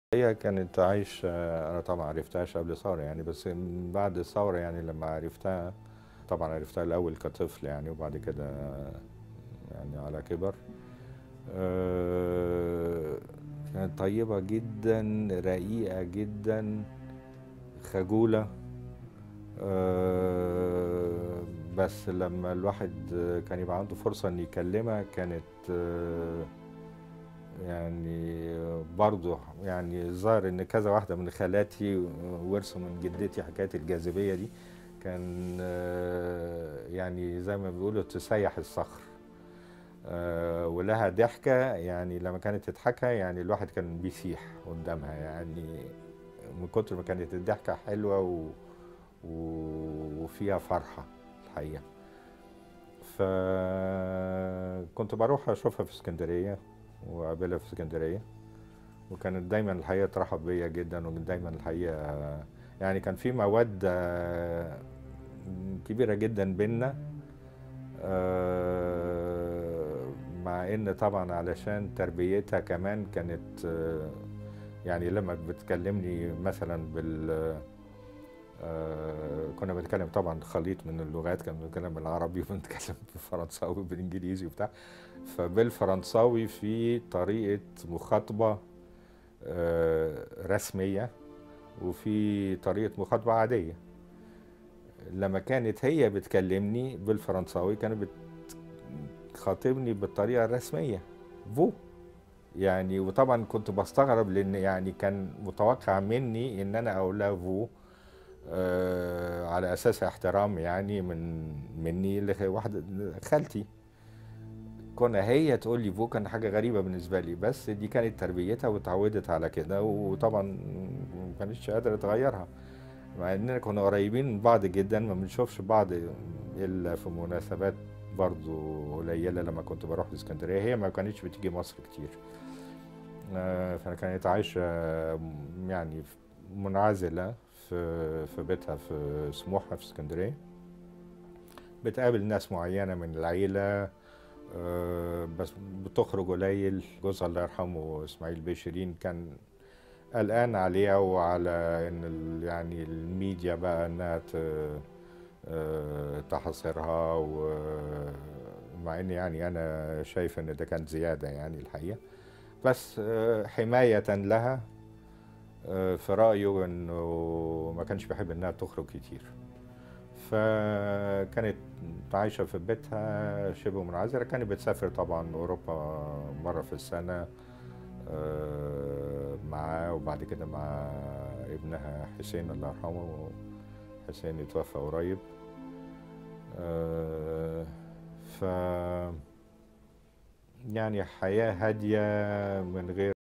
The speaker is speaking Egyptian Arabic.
هي كانت عايشة أنا طبعا عرفتهاش قبل الثورة يعني بس من بعد الثورة يعني لما عرفتها طبعا عرفتها الأول كطفل يعني وبعد كده يعني على كبر آه، كانت طيبة جدا رقيقة جدا خجولة آه، بس لما الواحد كان يبقى عنده فرصة إن يكلمها كانت آه، يعني برضه يعني الظاهر ان كذا واحده من خالاتي ورثوا من جدتي حكايه الجاذبيه دي كان آه، يعني زي ما بيقولوا تسيح الصخر آه، ولها ضحكه يعني لما كانت تضحكها يعني الواحد كان بيسيح قدامها يعني من كتر ما كانت الضحكه حلوه و و- وفيها فرحه الحقيقه فكنت بروح اشوفها في اسكندريه وقابلها في اسكندريه وكانت دايما الحقيقه ترحب بيا جدا ودايما الحقيقه يعني كان في مواد كبيره جدا بينا آه، مع ان طبعا علشان تربيتها كمان كانت آه، يعني لما بتكلمني مثلا بال آه، كنا بنتكلم طبعا خليط من اللغات كنا بنتكلم بالعربي وبنتكلم بالفرنساوي وبالانجليزي وبتاع فبالفرنساوي في طريقة مخاطبة آه، رسمية وفي طريقة مخاطبة عادية لما كانت هي بتكلمني بالفرنساوي كانت بتخاطبني بالطريقة الرسمية فو يعني وطبعا كنت بستغرب لان يعني كان متوقع مني ان انا اقول لها فو آه على اساس احترام يعني من مني لواحده خالتي كنا هي تقول لي فو كان حاجه غريبه بالنسبه لي بس دي كانت تربيتها واتعودت على كده وطبعا ما كانتش قادره تغيرها مع اننا كنا قريبين من بعض جدا ما بنشوفش بعض الا في مناسبات برضو قليله لما كنت بروح الاسكندريه هي ما كانتش بتيجي مصر كتير آه، فكانت عايشه يعني منعزله في في بيتها في سموحه في اسكندريه بتقابل ناس معينه من العيله آه، بس بتخرج قليل جوزها الله يرحمه اسماعيل بشيرين كان قلقان عليها وعلى ان ال- يعني الميديا بقى انها ت- آه، تحاصرها ومع ان يعني انا شايف ان ده كان زياده يعني الحقيقه بس آه، حمايه لها آه، في رايه انه ما كانش بيحب انها تخرج كتير فكانت عايشة في بيتها شبه منعزلة كانت بتسافر طبعا أوروبا مرة في السنة آه، معاه وبعد كده مع ابنها حسين الله يرحمه حسين اتوفى قريب آه، ف يعني حياة هادية من غير